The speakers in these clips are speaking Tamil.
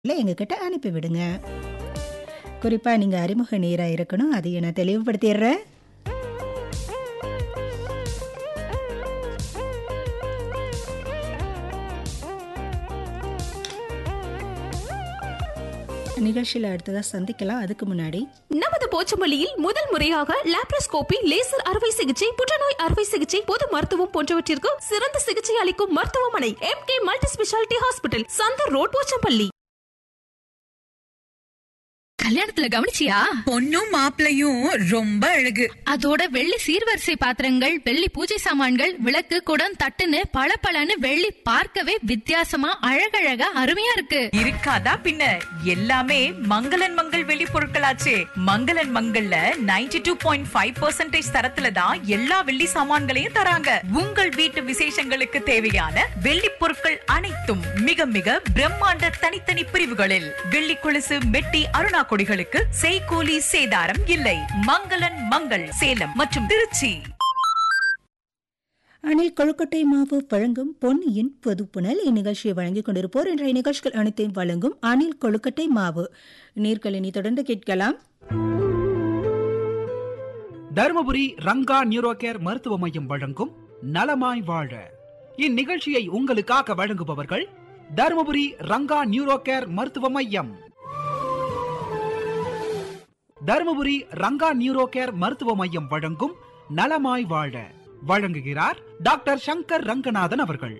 இல்லை எங்ககிட்ட அனுப்பி விடுங்க குறிப்பாக நீங்கள் அறிமுக நேராக இருக்கணும் அதையும் நான் தெளிவுபடுத்திடுறேன் நிகழ்ச்சியில் அடுத்ததாக சந்திக்கலாம் அதுக்கு முன்னாடி நமது போச்சமல்லியில் முதல் முறையாக லாப்ரோஸ்கோபி லேசர் அறுவை சிகிச்சை புற்றுநோய் அறுவை சிகிச்சை பொது மருத்துவம் போன்றவற்றிற்கு சிறந்த சிகிச்சை அளிக்கும் மருத்துவமனை M K multi speciality hospital Chandar road Pochampalli கல்யாணத்துல கவனிச்சியா பொண்ணும் மாப்பிளையும் ரொம்ப அழகு அதோட வெள்ளி சீர்வரிசை பாத்திரங்கள் வெள்ளி பூஜை சாமான்கள் விளக்கு குடம் தட்டுன்னு பளபளன்னு வெள்ளி பார்க்கவே வித்தியாசமா அழகழகா அருமையா இருக்கு இருக்காதா பின்ன எல்லாமே மங்களன் மங்கள் வெளி பொருட்களாச்சே மங்களன் மங்கள்ல 92.5% டூ பாயிண்ட் ஃபைவ் தரத்துல தான் எல்லா வெள்ளி சாமான்களையும் தராங்க உங்கள் வீட்டு விசேஷங்களுக்கு தேவையான வெள்ளி பொருட்கள் அனைத்தும் மிக மிக பிரம்மாண்ட தனித்தனி பிரிவுகளில் வெள்ளி கொலுசு மெட்டி அருணா கொடிகளுக்கு செய்கூலி சேதாரம் இல்லை மங்களன் மங்கள் சேலம் மற்றும் திருச்சி அணில் கொழுக்கட்டை மாவு வழங்கும் பொன்னியின் பொதுப்புணல் இந்நிகழ்ச்சியை வழங்கிக் கொண்டிருப்போர் இன்றைய நிகழ்ச்சிகள் அனைத்தையும் வழங்கும் அணில் கொழுக்கட்டை மாவு நீர்க்கலினி தொடர்ந்து கேட்கலாம் தருமபுரி ரங்கா நியூரோ கேர் மருத்துவ மையம் வழங்கும் நலமாய் வாழ இந்நிகழ்ச்சியை உங்களுக்காக வழங்குபவர்கள் தருமபுரி ரங்கா நியூரோ கேர் மருத்துவ மையம் தருமபுரி ரங்கா நியூரோ கேர் மருத்துவ மையம் வழங்கும் நலமாய் வாழ வழங்குகிறார் டாக்டர் சங்கர் ரங்கநாதன் அவர்கள்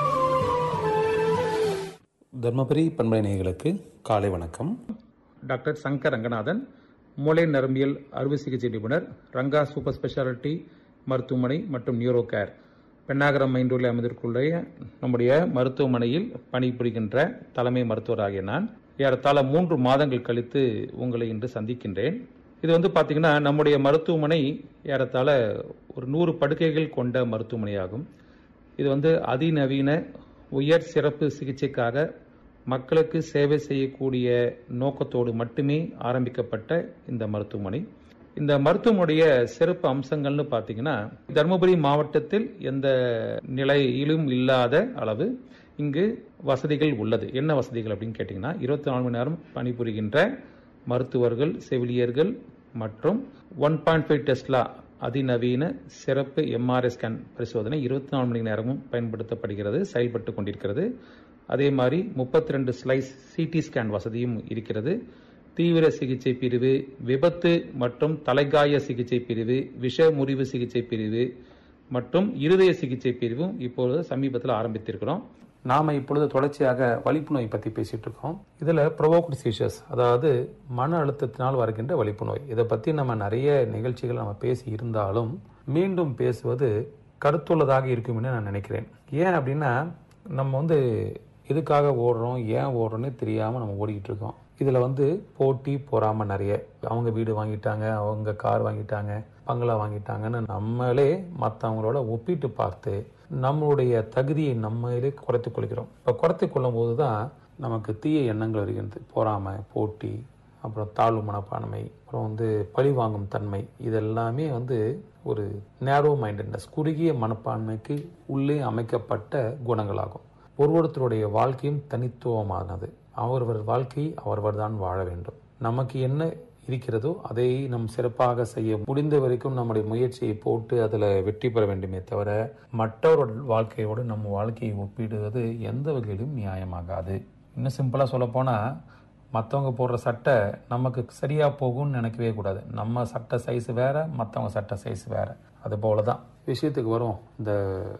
தர்மபுரி பண்பலை நேயர்களுக்கு காலை வணக்கம் டாக்டர் சங்கர் ரங்கநாதன் மூளை நரம்பியல் அறுவை சிகிச்சை நிபுணர் ரங்கா சூப்பர் ஸ்பெஷாலிட்டி மருத்துவமனை மற்றும் நியூரோ கேர் பெண்ணாகரம் மைண்ட் ரோடில் அமைந்திருக்குள்ள நம்முடைய மருத்துவமனையில் பணிபுரிகின்ற தலைமை மருத்துவராகிய நான் ஏறத்தாழ மூன்று மாதங்கள் கழித்து உங்களை இன்று சந்திக்கின்றேன் இது வந்து பார்த்தீங்கன்னா நம்முடைய மருத்துவமனை ஏறத்தாழ ஒரு நூறு படுக்கைகள் கொண்ட மருத்துவமனையாகும் இது வந்து அதிநவீன உயர் சிறப்பு சிகிச்சைக்காக மக்களுக்கு சேவை செய்யக்கூடிய நோக்கத்தோடு மட்டுமே ஆரம்பிக்கப்பட்ட இந்த மருத்துவமனை இந்த மருத்துவமனைய சிறப்பு அம்சங்கள்னு பார்த்தீங்கன்னா தருமபுரி மாவட்டத்தில் எந்த நிலையிலும் இல்லாத அளவு இங்கு வசதிகள் உள்ளது என்ன வசதிகள் அப்படின்னு கேட்டிங்கன்னா இருபத்தி நாலு மணி நேரம் பணிபுரிகின்ற மருத்துவர்கள் செவிலியர்கள் மற்றும் ஒன் பாயிண்ட் ஃபைவ் டெஸ்லா அதிநவீன சிறப்பு எம்ஆர்ஐ ஸ்கேன் பரிசோதனை இருபத்தி நாலு மணி நேரமும் பயன்படுத்தப்படுகிறது செயல்பட்டு கொண்டிருக்கிறது அதே மாதிரி முப்பத்தி ரெண்டு ஸ்லைஸ் சிடி ஸ்கேன் வசதியும் இருக்கிறது தீவிர சிகிச்சை பிரிவு விபத்து மற்றும் தலைகாய சிகிச்சை பிரிவு விஷ முறிவு சிகிச்சை பிரிவு மற்றும் இருதய சிகிச்சை பிரிவும் இப்பொழுது சமீபத்தில் ஆரம்பித்திருக்கிறோம் நாம இப்பொழுது தொடர்ச்சியாக வலிப்பு நோய் பற்றி பேசிட்டு இருக்கோம் இதில் ப்ரொவோக்டு சீஷஸ் அதாவது மன அழுத்தத்தினால் வருகின்ற வலிப்பு நோய் இதை பற்றி நம்ம நிறைய நிகழ்ச்சிகள் நம்ம பேசி இருந்தாலும் மீண்டும் பேசுவது கருத்துள்ளதாக இருக்கும்னு நான் நினைக்கிறேன் ஏன் அப்படின்னா நம்ம வந்து எதுக்காக ஓடுறோம் ஏன் ஓடுறோன்னே தெரியாமல் நம்ம ஓடிக்கிட்டு இருக்கோம் இதில் வந்து போட்டி பொறாமை நிறைய அவங்க வீடு வாங்கிட்டாங்க அவங்க கார் வாங்கிட்டாங்க பங்களா வாங்கிட்டாங்கன்னு நம்மளே மற்றவங்களோட ஒப்பிட்டு பார்த்து நம்மளுடைய தகுதியை நம்மளே குறைத்து கொள்கிறோம் இப்போ குறைத்து கொள்ளும் போது தான் நமக்கு தீய எண்ணங்கள் வருகிறது பொறாமை போட்டி அப்புறம் தாழ்வு மனப்பான்மை அப்புறம் வந்து பழி வாங்கும் தன்மை இதெல்லாமே வந்து ஒரு நேரோ மைண்டட்னஸ் குறுகிய மனப்பான்மைக்கு உள்ளே அமைக்கப்பட்ட குணங்களாகும் ஒருவருத்தருடைய வாழ்க்கையும் தனித்துவமானது அவரவர் வாழ்க்கை அவரவர் தான் வாழ வேண்டும் நமக்கு என்ன இருக்கிறதோ அதை நம் சிறப்பாக செய்ய முடிந்த வரைக்கும் நம்முடைய முயற்சியை போட்டு அதில் வெற்றி பெற வேண்டுமே தவிர மற்றவரோட வாழ்க்கையோடு நம்ம வாழ்க்கையை ஒப்பிடுவது எந்த வகையிலும் நியாயமாகாது இன்னும் சிம்பிளாக சொல்லப்போனால் மற்றவங்க போடுற சட்டை நமக்கு சரியாக போகும்னு நினைக்கவே கூடாது நம்ம சட்டை சைஸ் வேற மற்றவங்க சட்டை சைஸ் வேற அது போல தான் விஷயத்துக்கு வரும் இந்த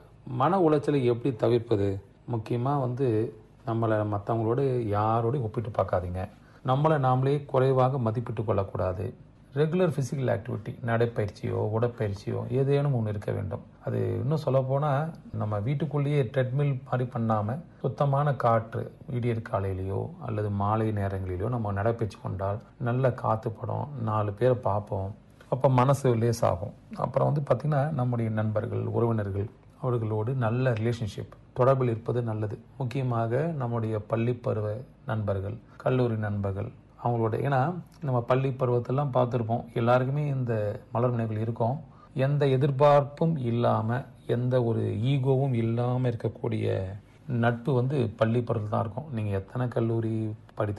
மன உளைச்சலை எப்படி தவிர்ப்பது முக்கியமாக வந்து நம்மளை மற்றவங்களோடு யாரோடையும் ஒப்பிட்டு பார்க்காதீங்க நம்மளை நாமளே குறைவாக மதிப்பிட்டு கொள்ளக்கூடாது ரெகுலர் ஃபிசிக்கல் ஆக்டிவிட்டி நடைப்பயிற்சியோ உடற்பயிற்சியோ ஏதேனும் ஒன்று இருக்க வேண்டும் அது இன்னும் சொல்லப்போனால் நம்ம வீட்டுக்குள்ளேயே ட்ரெட்மில் மாதிரி பண்ணாமல் சுத்தமான காற்று விடியற் காலையிலையோ அல்லது மாலை நேரங்களிலோ நம்ம நடைப்பயிற்சி கொண்டால் நல்ல காற்று படம் நாலு பேரை பார்ப்போம் அப்போ மனசு லேசாகும் அப்புறம் வந்து பார்த்திங்கன்னா நம்முடைய நண்பர்கள் உறவினர்கள் அவர்களோடு நல்ல ரிலேஷன்ஷிப் தொடர்பில் இருப்பது நல்லது முக்கியமாக நம்முடைய பள்ளி பருவ நண்பர்கள் கல்லூரி நண்பர்கள் அவங்களோட ஏன்னா நம்ம பள்ளி பருவத்தெல்லாம் பார்த்துருப்போம் எல்லாருக்குமே இந்த மலர் நினைவுகள் இருக்கும் எந்த எதிர்பார்ப்பும் இல்லாமல் எந்த ஒரு ஈகோவும் இல்லாமல் இருக்கக்கூடிய நட்பு வந்து பள்ளி பருவத்தில் தான் இருக்கும் நீங்கள் எத்தனை கல்லூரி படித்து